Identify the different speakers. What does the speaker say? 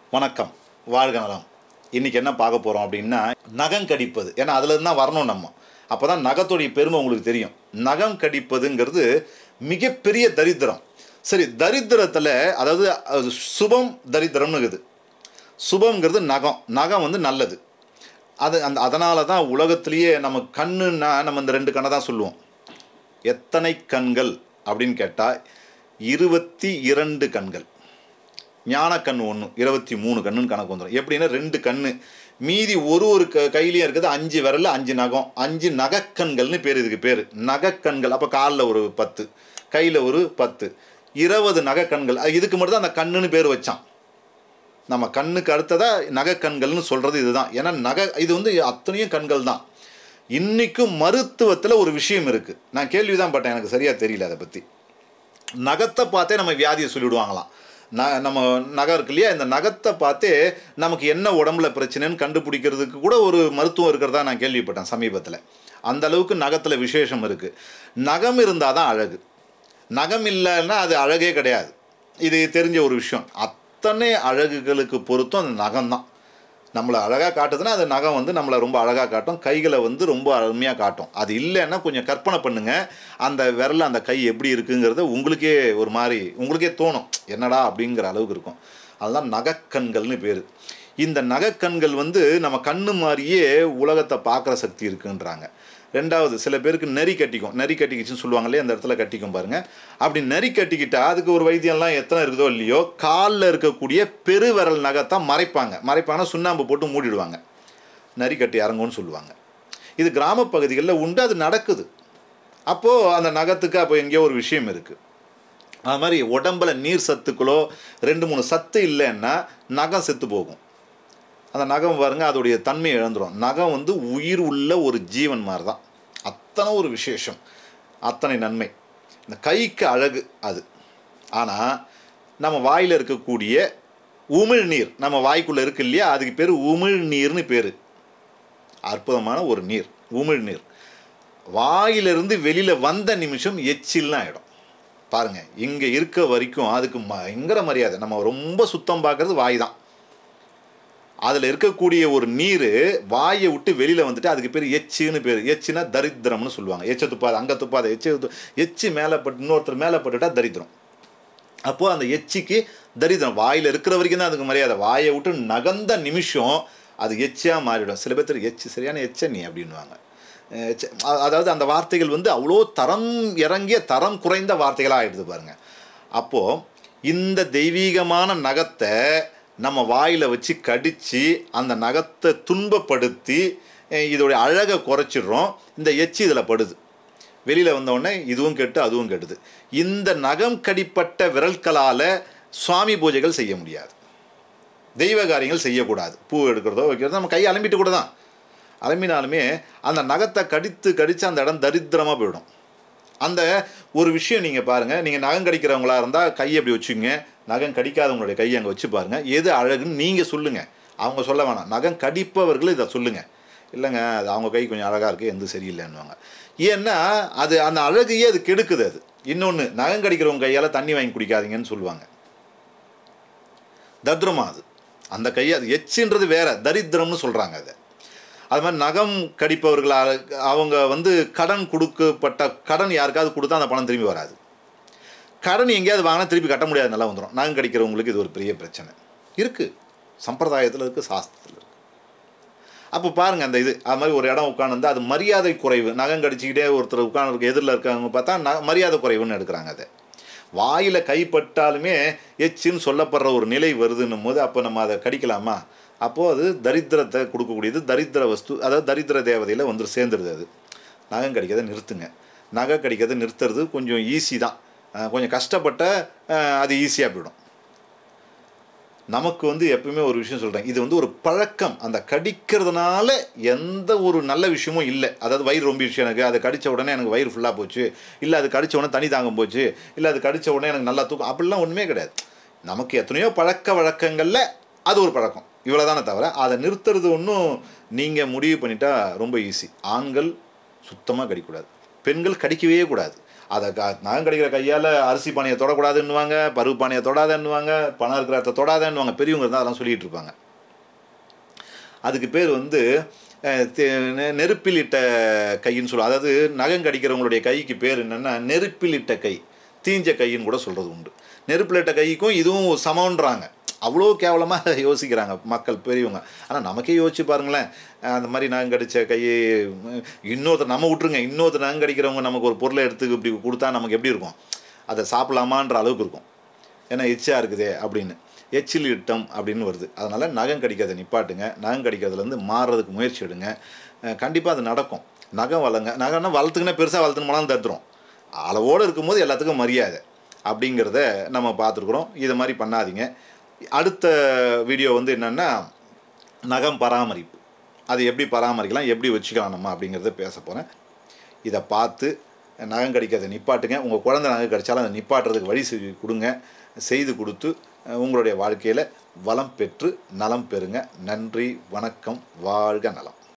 Speaker 1: வணக்கம் வாழ்க நலம் இன்றைக்கி என்ன பார்க்க போகிறோம் அப்படின்னா நகம் கடிப்பது ஏன்னா அதுலேருந்து தான் வரணும் நம்ம அப்போ தான் நகத்துடைய பெருமை உங்களுக்கு தெரியும் நகம் கடிப்பதுங்கிறது மிகப்பெரிய தரித்திரம் சரி தரித்திரத்தில் அதாவது அது சுபம் தரித்திரம்னு இருக்குது சுபம்ங்கிறது நகம் நகம் வந்து நல்லது அது அந்த அதனால தான் உலகத்திலேயே நம்ம கண்ணுன்னா நம்ம இந்த ரெண்டு கண்ணை தான் சொல்லுவோம் எத்தனை கண்கள் அப்படின்னு கேட்டால் இருபத்தி இரண்டு கண்கள் ஞானக்கண் ஒன்று இருபத்தி மூணு கண்ணுன்னு கணக்கு வந்துடும் எப்படின்னா ரெண்டு கண்ணு மீதி ஒரு ஒரு க கையிலையும் இருக்குது அஞ்சு விரல் அஞ்சு நகம் அஞ்சு நகக்கண்கள்னு பேர் இதுக்கு பேர் நகக்கண்கள் அப்போ காலில் ஒரு பத்து கையில் ஒரு பத்து இருபது நகக்கண்கள் அது இதுக்கு மட்டும் தான் அந்த கண்ணுன்னு பேர் வச்சான் நம்ம கண்ணுக்கு அடுத்ததாக நகைக்கண்கள்னு சொல்கிறது இதுதான் ஏன்னா நகை இது வந்து அத்தனையும் கண்கள் தான் இன்றைக்கும் மருத்துவத்தில் ஒரு விஷயம் இருக்குது நான் கேள்வி தான் பட்டேன் எனக்கு சரியாக தெரியல அதை பற்றி நகத்தை பார்த்தே நம்ம வியாதியை சொல்லிவிடுவாங்களாம் ந நம்ம நகை இருக்கு இல்லையா இந்த நகத்தை பார்த்தே நமக்கு என்ன உடம்புல பிரச்சனைன்னு கண்டுபிடிக்கிறதுக்கு கூட ஒரு மருத்துவம் இருக்கிறதா நான் கேள்விப்பட்டேன் சமீபத்தில் அந்த அளவுக்கு நகத்தில் விசேஷம் இருக்குது நகம் இருந்தால் தான் அழகு நகம் இல்லைன்னா அது அழகே கிடையாது இது தெரிஞ்ச ஒரு விஷயம் அத்தனை அழகுகளுக்கு பொருத்தம் அந்த நகம் தான் நம்மளை அழகாக காட்டுதுன்னா அது நகம் வந்து நம்மளை ரொம்ப அழகாக காட்டும் கைகளை வந்து ரொம்ப அருமையாக காட்டும் அது இல்லைன்னா கொஞ்சம் கற்பனை பண்ணுங்கள் அந்த விரல் அந்த கை எப்படி இருக்குங்கிறத உங்களுக்கே ஒரு மாதிரி உங்களுக்கே தோணும் என்னடா அப்படிங்கிற அளவுக்கு இருக்கும் அதுதான் நகைக்கண்கள்னு பேர் இந்த நகைக்கண்கள் வந்து நம்ம கண்ணு மாதிரியே உலகத்தை பார்க்குற சக்தி இருக்குன்றாங்க ரெண்டாவது சில பேருக்கு நெறி கட்டிக்கும் நெறி கட்டிக்கிச்சுன்னு சொல்லுவாங்க இல்லையா அந்த இடத்துல கட்டிக்கும் பாருங்க அப்படி நெறி கட்டிக்கிட்டா அதுக்கு ஒரு வைத்தியம்லாம் எத்தனை இருக்குதோ இல்லையோ காலில் இருக்கக்கூடிய பெருவிரல் நகத்தை மறைப்பாங்க மறைப்பாங்கன்னா சுண்ணாம்பு போட்டு மூடிடுவாங்க நரி கட்டி இறங்கும்னு சொல்லுவாங்க இது கிராம பகுதிகளில் உண்டு அது நடக்குது அப்போது அந்த நகத்துக்கு அப்போ எங்கேயோ ஒரு விஷயம் இருக்குது அது மாதிரி உடம்புல நீர் சத்துக்களோ ரெண்டு மூணு சத்து இல்லைன்னா நகம் செத்து போகும் அந்த நகம் பாருங்க அதோடைய தன்மையை இழந்துடும் நகம் வந்து உயிர் உள்ள ஒரு ஜீவன் மாதிரி தான் அத்தனை ஒரு விசேஷம் அத்தனை நன்மை இந்த கைக்கு அழகு அது ஆனால் நம்ம வாயில் இருக்கக்கூடிய உமிழ்நீர் நம்ம வாய்க்குள்ளே இருக்கு இல்லையா அதுக்கு பேர் உமிழ்நீர்னு பேர் அற்புதமான ஒரு நீர் உமிழ்நீர் வாயிலிருந்து வெளியில் வந்த நிமிஷம் எச்சில்னு ஆகிடும் பாருங்கள் இங்கே இருக்க வரைக்கும் அதுக்கு பயங்கர மரியாதை நம்ம ரொம்ப சுத்தம் பார்க்குறது வாய் தான் அதில் இருக்கக்கூடிய ஒரு நீர் வாயை விட்டு வெளியில் வந்துட்டு அதுக்கு பேர் எச்சுன்னு பேர் எச்சுனா தரித்திரம்னு சொல்லுவாங்க எச்ச துப்பாது அங்கே துப்பாத எச்சு து- எச்சு மேலே பட்டு இன்னொருத்தர் மேலே பட்டுட்டா தரித்திரம் அப்போது அந்த எச்சிக்கு தரித்திரம் வாயில் இருக்கிற வரைக்கும் தான் அதுக்கு மரியாதை வாயை விட்டு நகர்ந்த நிமிஷம் அது எச்சியாக மாறிடும் சில பேர் எச்சு சரியான எச்ச நீ அப்படின்வாங்க அஹ் எச்ச- அ- அதாவது அந்த வார்த்தைகள் வந்து அவ்வளோ தரம் இறங்கிய தரம் குறைந்த வார்த்தைகளாக ஆயிடுது பாருங்க அப்போது இந்த தெய்வீகமான நகத்தை நம்ம வாயில் வச்சு கடித்து அந்த நகத்தை துன்பப்படுத்தி அஹ் இதோடைய அழகை குறைச்சிடுறோம் இந்த எச்சி இதில் படுது வெளியில் வந்தவுடனே இதுவும் கெட்டு அதுவும் கெட்டுது இந்த நகம் கடிப்பட்ட விரல்களால் சுவாமி பூஜைகள் செய்ய முடியாது தெய்வ காரியங்கள் செய்யக்கூடாது பூ எடுக்கிறதோ வைக்கிறதோ நம்ம கை அலம்பிட்டு கூட தான் அலம்பினாலுமே அந்த நகத்தை கடித்து கடித்து அந்த இடம் தரித்திரமாக போயிடும் அந்த ஒரு விஷயம் நீங்கள் பாருங்கள் நீங்கள் நகம் கடிக்கிறவங்களா இருந்தால் கையை அப்படி வச்சுங்க நகம் கடிக்காதவங்களுடைய கையை அங்கே வச்சு பாருங்கள் எது அழகுன்னு நீங்கள் சொல்லுங்கள் அவங்க சொல்ல வேணாம் நகம் கடிப்பவர்கள் இதை சொல்லுங்கள் இல்லைங்க அது அவங்க கை கொஞ்சம் அழகாக இருக்குது எந்த சரியில்லைன்னுவாங்க ஏன்னா அது அந்த அழகையே அது கெடுக்குது அது இன்னொன்று நகம் கடிக்கிறவங்க கையால் தண்ணி வாங்கி குடிக்காதீங்கன்னு சொல்லுவாங்க தத்ரமா அது அந்த கையை அது எச்சுன்றது வேற தரித்திரம்னு சொல்கிறாங்க அதை அது மாதிரி நகம் கடிப்பவர்களால் அவங்க வந்து கடன் கொடுக்கப்பட்ட கடன் யாருக்காவது கொடுத்தா அந்த பணம் திரும்பி வராது கடன் எங்கேயாவது வாங்கினா திருப்பி கட்ட முடியாத நல்லா வந்துடும் நகம் கடிக்கிறவங்களுக்கு இது ஒரு பெரிய பிரச்சனை இருக்குது சம்பிரதாயத்தில் இருக்குது சாஸ்திரத்தில் இருக்குது அப்போ பாருங்கள் அந்த இது அது மாதிரி ஒரு இடம் உட்காந்து அது மரியாதை குறைவு நகம் கடிச்சிக்கிட்டே ஒருத்தர் உட்காந்துருக்கு எதிரில் இருக்காங்க பார்த்தா ந மரியாதை குறைவுன்னு எடுக்கிறாங்க அதை வாயில் கைப்பட்டாலுமே எச்சின்னு சொல்லப்படுற ஒரு நிலை வருதுன்னும் போது அப்போ நம்ம அதை கடிக்கலாமா அப்போது அது தரித்திரத்தை கொடுக்கக்கூடியது தரித்திர வஸ்து அதாவது தரித்திர தேவதையில் வந்து சேர்ந்துருது அது நகம் கடிக்கிறதை நிறுத்துங்க நகை கடிக்கிறதை நிறுத்துறது கொஞ்சம் ஈஸி தான் அஹ் கொஞ்சம் கஷ்டப்பட்ட அஹ் அது ஈஸியாக போயிடும் நமக்கு வந்து எப்பவுமே ஒரு விஷயம் சொல்கிறேன் இது வந்து ஒரு பழக்கம் அந்த கடிக்கிறதுனால எந்த ஒரு நல்ல விஷயமும் இல்லை அதாவது வயிறு ரொம்ப விஷயம் எனக்கு அதை கடித்த உடனே எனக்கு வயிறு ஃபுல்லாக போச்சு இல்லை அது கடித்த உடனே தனி தாங்கம் போச்சு இல்லை அது கடித்த உடனே எனக்கு நல்லா தூக்கம் அப்படிலாம் ஒன்றுமே கிடையாது நமக்கு எத்தனையோ பழக்க வழக்கங்களில் அது ஒரு பழக்கம் இவ்வளோதானே தவிர அதை நிறுத்துறது ஒன்றும் நீங்கள் முடிவு பண்ணிட்டா ரொம்ப ஈஸி ஆண்கள் சுத்தமாக கடிக்கக்கூடாது பெண்கள் கடிக்கவே கூடாது அதை க நகம் கடிக்கிற கையால் அரிசி பானையை தொடக்கூடாதுன்னுவாங்க பருப்பு பானையை தொடாதன்னுவாங்க பணம் இருக்கிற இடத்த தொடாதன்னுவாங்க பெரியவங்க இருந்தால் அதெல்லாம் சொல்லிகிட்டு இருப்பாங்க அதுக்கு பேர் வந்து அஹ், தெ- நெ- நெருப்பில் இட்ட கைன்னு சொல்லுவோம் அதாவது நகம் கடிக்கிறவங்களுடைய கைக்கு பேர் என்னென்னா நெருப்பில் இட்ட கை தீஞ்ச கைன்னு கூட சொல்கிறது உண்டு நெருப்பில் இட்ட கைக்கும் இதுவும் சமன்றாங்க அவ்வளோ கேவலமாக யோசிக்கிறாங்க மக்கள் பெரியவங்க ஆனால் நமக்கே யோசிச்சு பாருங்களேன் அஹ், அந்த மாதிரி நகம் கடித்த கையை உம், இன்னொருத்தர் நம்ம விட்ருங்க இன்னொருத்தர் நகம் கடிக்கிறவங்க நமக்கு ஒரு பொருளை எடுத்து இப்படி கொடுத்தா நமக்கு எப்படி இருக்கும் அதை சாப்பிடலாமான்ற அளவுக்கு இருக்கும் ஏன்னா எச்சா இருக்குதே அப்படின்னு எச்சில் இட்டம் அப்படின்னு வருது அதனால் நகம் கடிக்கிறதை நிப்பாட்டுங்க நகம் கடிக்கிறதுலேருந்து மாறுறதுக்கு முயற்சி எடுங்க கண்டிப்பாக அது நடக்கும் நகம் வளங்க நகம்னா வளர்த்துக்குன்னா பெருசாக வளர்த்துணுமாலும் தட்டுறோம் அளவோடு இருக்கும்போது எல்லாத்துக்கும் மரியாதை அப்படிங்கிறத நம்ம பார்த்துருக்குறோம் இதை மாதிரி பண்ணாதீங்க அடுத்த வீடியோ வந்து என்னென்னா நகம் பராமரிப்பு அது எப்படி பராமரிக்கலாம் எப்படி வச்சுக்கலாம் நம்ம அப்படிங்கிறத பேச போகிறேன் இதை பார்த்து நகம் கடிக்கிறதை நிப்பாட்டுங்க உங்கள் குழந்தை நகம் கடிச்சாலும் அதை நிப்பாட்டுறதுக்கு வழி செஞ்சு கொடுங்க செய்து கொடுத்து அஹ், உங்களுடைய வாழ்க்கையில் வளம் பெற்று நலம் பெறுங்க நன்றி வணக்கம் வாழ்க நலம்